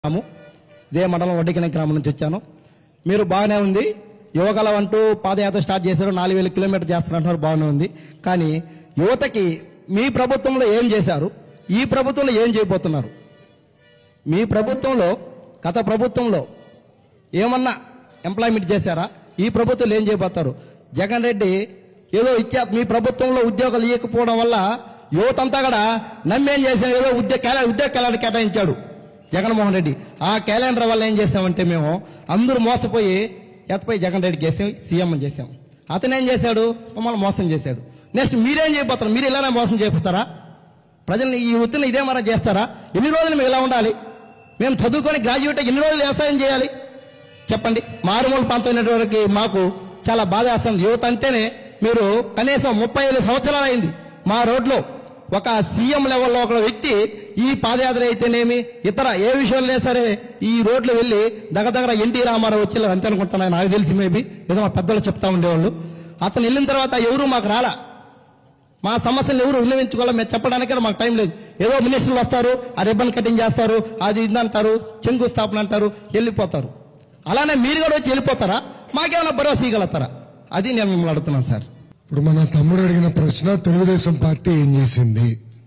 గ్రామం ఇదే మండలం వడ్డికిన గ్రామం నుంచి వచ్చాను మీరు బాగానే ఉంది యువకలం అంటూ పాదయాత్ర స్టార్ట్ చేశారు నాలుగు వేల కిలోమీటర్ చేస్తారంటున్నారు బాగానే ఉంది కానీ యువతకి మీ ప్రభుత్వంలో ఏం చేశారు ఈ ప్రభుత్వంలో ఏం చేయబోతున్నారు మీ ప్రభుత్వంలో గత ప్రభుత్వంలో ఏమన్నా ఎంప్లాయ్మెంట్ చేశారా ఈ ప్రభుత్వంలో ఏం చేయబోతారు జగన్ రెడ్డి ఏదో ఇచ్చా మీ ప్రభుత్వంలో ఉద్యోగాలు ఇవ్వకపోవడం వల్ల యువత అంతా కూడా నమ్మేం చేశాం ఏదో ఉద్యోగ క్యాలెండర్ ఉద్యోగ క్యాలెండర్ కేటాయించాడు జగన్మోహన్ రెడ్డి ఆ క్యాలెండర్ వల్ల ఏం చేశామంటే మేము అందరూ మోసపోయి ఎత్తపోయి జగన్ రెడ్డికి వేసాం సీఎం చేసాం అతను ఏం చేశాడు మమ్మల్ని మోసం చేశాడు నెక్స్ట్ మీరేం చేయబోతారు మీరు ఇలానే మోసం చేపిస్తారా ప్రజల్ని ఈ వృత్తిని ఇదే మనం చేస్తారా ఎన్ని రోజులు మేము ఇలా ఉండాలి మేము చదువుకొని గ్రాడ్యుయేట్ అయ్యి ఎన్ని రోజులు వ్యవసాయం చేయాలి చెప్పండి మారుమూల ప్రాంతం ఉన్నటువంటి మాకు చాలా బాధ వేస్తుంది యువత అంటేనే మీరు కనీసం ముప్పై ఐదు సంవత్సరాలు అయింది మా రోడ్లో ఒక సీఎం లెవెల్లో ఒక వ్యక్తి ఈ పాదయాత్ర అయితేనేమి ఇతర ఏ విషయంలో సరే ఈ రోడ్లు వెళ్ళి దగ్గర దగ్గర ఎన్టీ రామారావు వచ్చి అంతే అనుకుంటున్నాను నాకు తెలిసి మేబీ ఏదో మా పెద్దలు చెప్తా ఉండేవాళ్ళు అతను వెళ్ళిన తర్వాత ఎవరు మాకు రాలా మా సమస్యలు ఎవరు విన్నవించుకోవాలి మేము చెప్పడానికి మాకు టైం లేదు ఏదో మినిస్టర్లు వస్తారు ఆ రిబ్బన్ కటింగ్ చేస్తారు అది ఇది అంటారు చెంగు స్థాపన అంటారు వెళ్ళిపోతారు అలానే మీరు కూడా వచ్చి వెళ్ళిపోతారా మాకేమైనా భరోసా ఇవ్వగలుగుతారా అది నేను మిమ్మల్ని అడుగుతున్నాను సార్ ఇప్పుడు మన తమ్ముడు అడిగిన ప్రశ్న తెలుగుదేశం పార్టీ ఏం చేసింది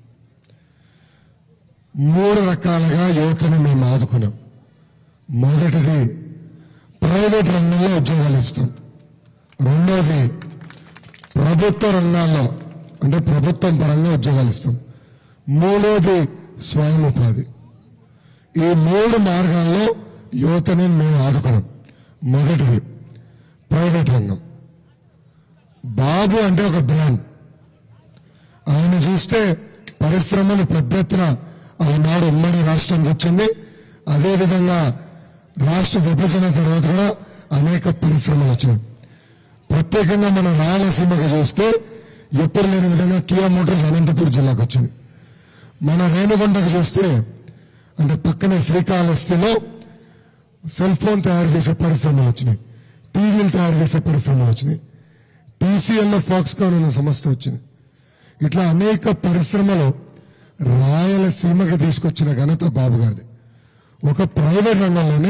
మూడు రకాలుగా యువతను మేము ఆదుకున్నాం మొదటిది ప్రైవేట్ రంగంలో ఉద్యోగాలు ఇస్తాం రెండోది ప్రభుత్వ రంగాల్లో అంటే ప్రభుత్వం పరంగా ఉద్యోగాలు ఇస్తాం మూడోది స్వయం ఉపాధి ఈ మూడు మార్గాల్లో యువతని మేము ఆదుకున్నాం మొదటిది ప్రైవేట్ రంగం బాబు అంటే ఒక బ్రాండ్ ఆయన చూస్తే పరిశ్రమలు పెద్ద ఎత్తున ఆనాడు ఉమ్మడి రాష్ట్రానికి వచ్చింది అదేవిధంగా రాష్ట్ర విభజన తర్వాత కూడా అనేక పరిశ్రమలు వచ్చినాయి ప్రత్యేకంగా మన రాయలసీమకు చూస్తే ఎప్పుడు లేని విధంగా కియా మోటార్స్ అనంతపూర్ జిల్లాకు వచ్చింది మన రేణుగుంటకు చూస్తే అంటే పక్కనే శ్రీకాళహస్తిలో సెల్ ఫోన్ తయారు చేసే పరిశ్రమలు వచ్చినాయి టీవీలు తయారు చేసే పరిశ్రమలు వచ్చినాయి టీసీఎల్లో ఫాక్స్కాన్ అనే సంస్థ వచ్చింది ఇట్లా అనేక పరిశ్రమలు రాయలసీమకి తీసుకొచ్చిన ఘనత బాబు గారిది ఒక ప్రైవేట్ రంగంలోనే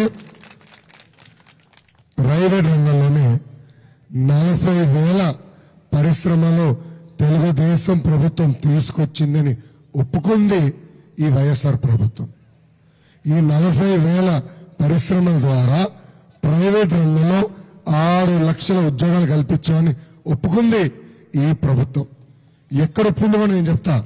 ప్రైవేట్ రంగంలోనే నలభై వేల పరిశ్రమలు తెలుగుదేశం ప్రభుత్వం తీసుకొచ్చిందని ఒప్పుకుంది ఈ వైఎస్ఆర్ ప్రభుత్వం ఈ నలభై వేల పరిశ్రమల ద్వారా ప్రైవేట్ రంగంలో ఆరు లక్షల ఉద్యోగాలు కల్పించామని ఒప్పుకుంది ఈ ప్రభుత్వం ఎక్కడ ఒప్పుకుందో నేను చెప్తా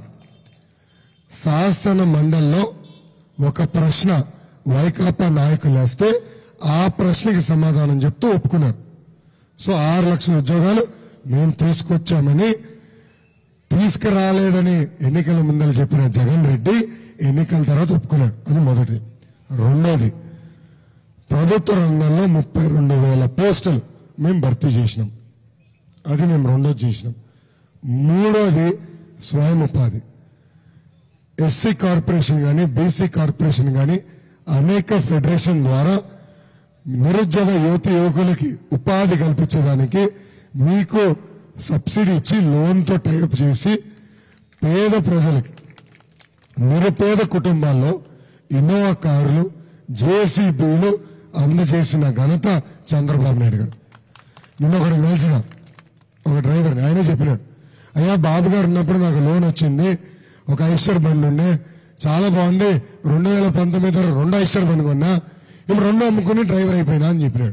శాసన మండలిలో ఒక ప్రశ్న వైకాపా నాయకులు వేస్తే ఆ ప్రశ్నకి సమాధానం చెప్తూ ఒప్పుకున్నారు సో ఆరు లక్షల ఉద్యోగాలు మేము తీసుకొచ్చామని తీసుకురాలేదని ఎన్నికల ముందర చెప్పిన జగన్ రెడ్డి ఎన్నికల తర్వాత ఒప్పుకున్నాడు అని మొదటి రెండోది ప్రభుత్వ రంగంలో ముప్పై రెండు వేల పోస్టులు మేము భర్తీ చేసినాం అది మేము రెండోది చేసినాం మూడోది స్వయం ఉపాధి ఎస్సీ కార్పొరేషన్ కానీ బీసీ కార్పొరేషన్ కానీ అనేక ఫెడరేషన్ ద్వారా నిరుద్యోగ యువతి యువకులకి ఉపాధి కల్పించడానికి మీకు సబ్సిడీ ఇచ్చి లోన్తో టైప్ చేసి పేద ప్రజలకి నిరుపేద కుటుంబాల్లో ఇన్నోవా కార్లు జేసీబీలు అందజేసిన ఘనత చంద్రబాబు నాయుడు గారు నిన్న ఒకటి కలిసిన ఒక డ్రైవర్ ఆయనే చెప్పినాడు అయ్యా బాబు గారు ఉన్నప్పుడు నాకు లోన్ వచ్చింది ఒక ఐశ్వర్ బండి ఉండే చాలా బాగుంది రెండు వేల పంతొమ్మిది రెండు ఐశ్వర్ బండి కొన్నా ఇప్పుడు రెండు అమ్ముకుని డ్రైవర్ అయిపోయినా అని చెప్పినాడు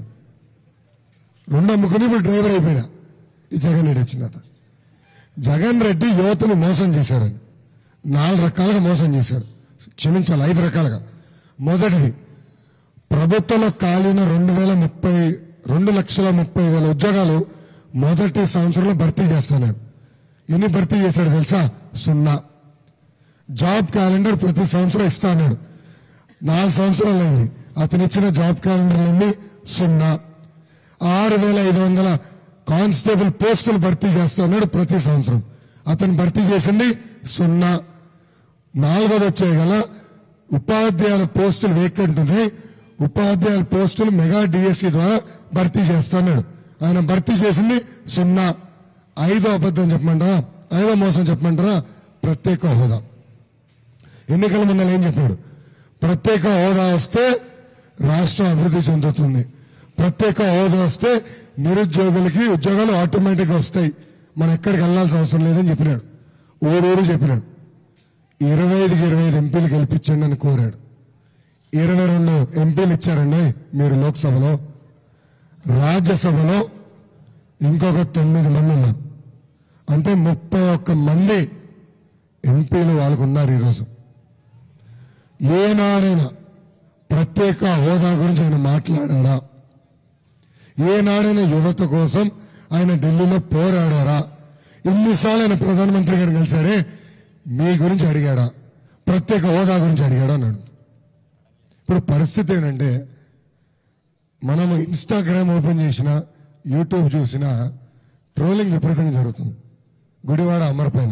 రెండు అమ్ముకుని ఇప్పుడు డ్రైవర్ అయిపోయినా ఈ జగన్ రెడ్డి వచ్చిన తర్వాత జగన్ రెడ్డి యువతను మోసం చేశాడని నాలుగు రకాలుగా మోసం చేశాడు క్షమించాలి ఐదు రకాలుగా మొదటిది ప్రభుత్వంలో ఖాళీన రెండు వేల ముప్పై రెండు లక్షల ముప్పై వేల ఉద్యోగాలు మొదటి సంవత్సరంలో భర్తీ చేస్తున్నాడు ఎన్ని భర్తీ చేశాడు తెలుసా సున్నా జాబ్ క్యాలెండర్ ప్రతి సంవత్సరం ఇస్తా అన్నాడు నాలుగు సంవత్సరాలు అయింది అతను ఇచ్చిన జాబ్ క్యాలెండర్లన్నీ సున్నా ఆరు వేల ఐదు వందల కానిస్టేబుల్ పోస్టులు భర్తీ చేస్తా అన్నాడు ప్రతి సంవత్సరం అతను భర్తీ చేసింది సున్నా నాలుగోది వచ్చే గల ఉపాధ్యాయుల పోస్టులు వేకెంట్ ఉన్నాయి ఉపాధ్యాయుల పోస్టులు మెగా డిఎస్సి ద్వారా భర్తీ చేస్తున్నాడు ఆయన భర్తీ చేసింది సున్నా ఐదో అబద్ధం చెప్పమంటారా ఐదో మోసం చెప్పమంటారా ప్రత్యేక హోదా ఎన్నికల ముందర ఏం చెప్పాడు ప్రత్యేక హోదా వస్తే రాష్ట్రం అభివృద్ధి చెందుతుంది ప్రత్యేక హోదా వస్తే నిరుద్యోగులకి ఉద్యోగాలు ఆటోమేటిక్ వస్తాయి మనం ఎక్కడికి వెళ్ళాల్సిన అవసరం లేదని చెప్పినాడు ఊరూరు చెప్పినాడు ఇరవై ఐదుకి ఇరవై ఐదు ఎంపీలు గెలిపించండి అని కోరాడు ఇరవై రెండు ఎంపీలు ఇచ్చారండి మీరు లోక్సభలో రాజ్యసభలో ఇంకొక తొమ్మిది మంది ఉన్నారు అంటే ముప్పై ఒక్క మంది ఎంపీలు వాళ్ళకు ఉన్నారు ఈరోజు ఏనాడైనా ప్రత్యేక హోదా గురించి ఆయన మాట్లాడాడా ఏనాడైనా యువత కోసం ఆయన ఢిల్లీలో పోరాడారా ఎన్నిసార్లు ఆయన ప్రధానమంత్రి గారిని కలిశాడే మీ గురించి అడిగాడా ప్రత్యేక హోదా గురించి అడిగాడా అన్నాడు ఇప్పుడు పరిస్థితి ఏంటంటే మనము ఇన్స్టాగ్రామ్ ఓపెన్ చేసిన యూట్యూబ్ చూసినా ట్రోలింగ్ విపరీతంగా జరుగుతుంది గుడివాడ అమర్ పైన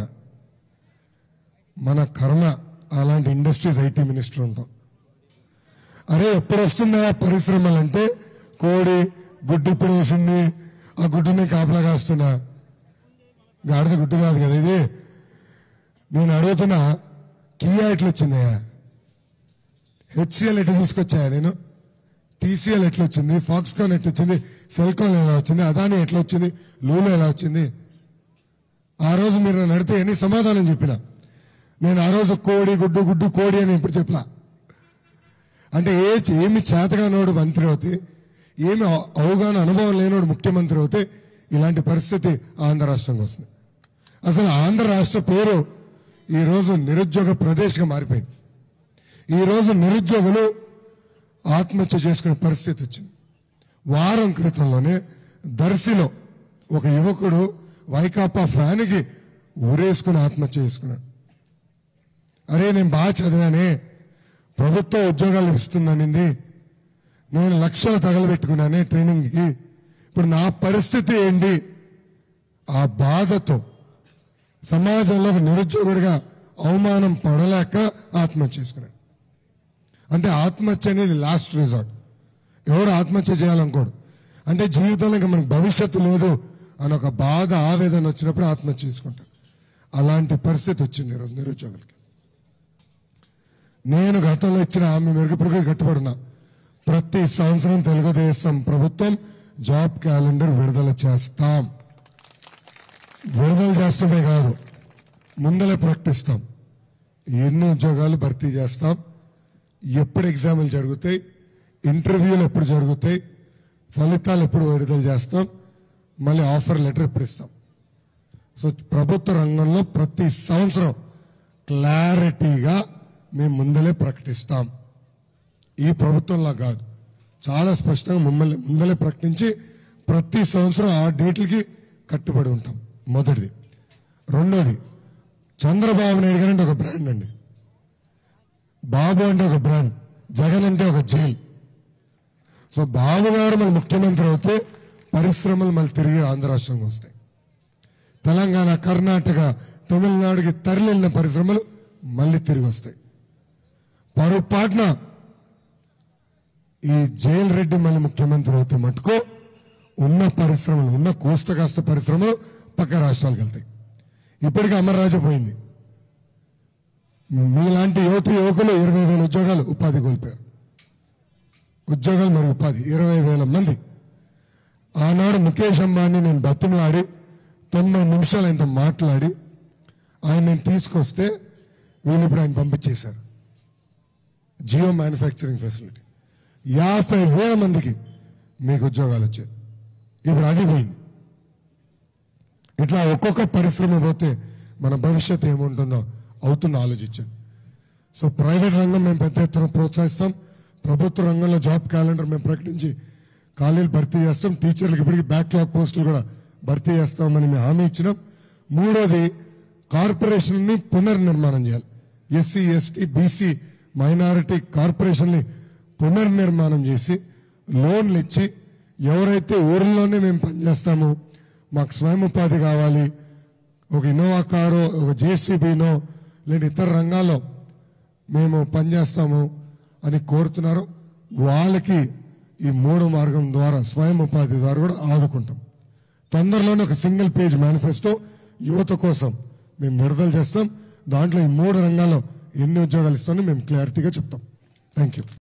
మన కర్మ అలాంటి ఇండస్ట్రీస్ ఐటీ మినిస్టర్ ఉంటాం అరే ఎప్పుడు వస్తుందా పరిశ్రమలు అంటే కోడి గుడ్డు ఇప్పుడు వేసింది ఆ గుడ్డుని కాపలా కాస్తున్నా గాడిద గుడ్డు కాదు కదా ఇది నేను అడుగుతున్నా కియా ఎట్లా వచ్చిందయ్యా హెచ్సిఎల్ ఎట్లా తీసుకొచ్చాయా నేను టీసీఎల్ ఎట్లా వచ్చింది ఫాక్స్కాన్ ఎట్లా వచ్చింది సెల్కాన్ ఎలా వచ్చింది అదాని ఎట్లా వచ్చింది లూలు ఎలా వచ్చింది ఆ రోజు మీరు నన్ను అడిగితే ఎన్ని సమాధానం చెప్పిన నేను ఆ రోజు కోడి గుడ్డు గుడ్డు కోడి అని ఇప్పుడు చెప్పలా అంటే ఏ ఏమి చేతగానోడు మంత్రి అవుతే ఏమి అవ- అవగాహన అనుభవం లేనోడు ముఖ్యమంత్రి అవుతే ఇలాంటి పరిస్థితి ఆంధ్ర రాష్ట్రంకి వస్తుంది అసలు ఆంధ్ర రాష్ట్ర పేరు ఈరోజు నిరుద్యోగ ప్రదేశ్గా మారిపోయింది ఈరోజు నిరుద్యోగులు ఆత్మహత్య చేసుకునే పరిస్థితి వచ్చింది వారం క్రితంలోనే దర్శిలో ఒక యువకుడు వైకాపా ఫ్యాన్కి ఉరేసుకుని ఆత్మహత్య చేసుకున్నాడు అరే నేను బాగా చదివానే ప్రభుత్వ ఉద్యోగాలు ఇస్తుందనింది నేను లక్షలు తగలబెట్టుకున్నానే ట్రైనింగ్కి ఇప్పుడు నా పరిస్థితి ఏంటి ఆ బాధతో సమాజంలో ఒక నిరుద్యోగుడిగా అవమానం పడలేక ఆత్మహత్య చేసుకున్నాడు అంటే ఆత్మహత్య అనేది లాస్ట్ రిజార్ట్ ఎవరు ఆత్మహత్య చేయాలనుకోడు అంటే జీవితంలో ఇంకా మనకు భవిష్యత్తు లేదు అని ఒక బాధ ఆవేదన వచ్చినప్పుడు ఆత్మహత్య చేసుకుంటారు అలాంటి పరిస్థితి వచ్చింది ఈరోజు నిరుద్యోగులకి నేను గతంలో ఇచ్చిన హామీ మేరకు ఇప్పటికే కట్టుబడినా ప్రతి సంవత్సరం తెలుగుదేశం ప్రభుత్వం జాబ్ క్యాలెండర్ విడుదల చేస్తాం విడుదల చేస్తమే కాదు ముందలే ప్రకటిస్తాం ఎన్ని ఉద్యోగాలు భర్తీ చేస్తాం ఎప్పుడు ఎగ్జామ్లు జరుగుతాయి ఇంటర్వ్యూలు ఎప్పుడు జరుగుతాయి ఫలితాలు ఎప్పుడు విడుదల చేస్తాం మళ్ళీ ఆఫర్ లెటర్ ఎప్పుడు ఇస్తాం సో ప్రభుత్వ రంగంలో ప్రతి సంవత్సరం క్లారిటీగా మేము ముందలే ప్రకటిస్తాం ఈ ప్రభుత్వంలా కాదు చాలా స్పష్టంగా మమ్మల్ని ముందలే ప్రకటించి ప్రతి సంవత్సరం ఆ డేట్లకి కట్టుబడి ఉంటాం మొదటిది రెండోది చంద్రబాబు నాయుడు గారు అంటే ఒక బ్రాండ్ అండి బాబు అంటే ఒక బ్రాండ్ జగన్ అంటే ఒక జైల్ సో బాబు గారు మన ముఖ్యమంత్రి అవుతే పరిశ్రమలు మళ్ళీ తిరిగి ఆంధ్ర రాష్ట్రంకి వస్తాయి తెలంగాణ కర్ణాటక తమిళనాడుకి తరలిన పరిశ్రమలు మళ్ళీ తిరిగి వస్తాయి పొరపాటున ఈ జైల్ రెడ్డి మళ్ళీ ముఖ్యమంత్రి అవుతే మటుకు ఉన్న పరిశ్రమలు ఉన్న కోస్త కాస్త పరిశ్రమలు పక్క రాష్ట్రాలకు వెళ్తాయి ఇప్పటికీ అమర్రాజు పోయింది మీలాంటి యువతి యువకులు ఇరవై వేల ఉద్యోగాలు ఉపాధి కోల్పోయారు ఉద్యోగాలు మరియు ఉపాధి ఇరవై వేల మంది ఆనాడు ముఖేష్ అంబానీ నేను బతిమలాడి తొంభై నిమిషాలు ఆయనతో మాట్లాడి ఆయన నేను తీసుకొస్తే వీళ్ళు ఇప్పుడు ఆయన పంపించేశారు జియో మ్యానుఫ్యాక్చరింగ్ ఫెసిలిటీ యాభై వేల మందికి మీకు ఉద్యోగాలు వచ్చాయి ఇప్పుడు అది పోయింది ఇట్లా ఒక్కొక్క పరిశ్రమ పోతే మన భవిష్యత్తు ఏముంటుందో అవుతుందో ఆలోచించండి సో ప్రైవేట్ రంగం మేము పెద్ద ఎత్తున ప్రోత్సహిస్తాం ప్రభుత్వ రంగంలో జాబ్ క్యాలెండర్ మేము ప్రకటించి ఖాళీలు భర్తీ చేస్తాం టీచర్లకు ఇప్పటికి బ్యాక్లాగ్ పోస్టులు కూడా భర్తీ చేస్తామని మేము హామీ ఇచ్చినాం మూడోది కార్పొరేషన్ని పునర్నిర్మాణం చేయాలి ఎస్సీ ఎస్టీ బీసీ మైనారిటీ కార్పొరేషన్ని పునర్నిర్మాణం చేసి లోన్లు ఇచ్చి ఎవరైతే ఊర్లోనే మేము పనిచేస్తామో మాకు స్వయం ఉపాధి కావాలి ఒక ఇన్నోవా కారు ఒక జేసీబీనో లేదా ఇతర రంగాల్లో మేము పనిచేస్తాము అని కోరుతున్నారు వాళ్ళకి ఈ మూడు మార్గం ద్వారా స్వయం ఉపాధి ద్వారా కూడా ఆదుకుంటాం తొందరలోనే ఒక సింగిల్ పేజ్ మేనిఫెస్టో యువత కోసం మేము విడుదల చేస్తాం దాంట్లో ఈ మూడు రంగాల్లో ఎన్ని ఉద్యోగాలు ఇస్తామో మేము క్లారిటీగా చెప్తాం థ్యాంక్ యూ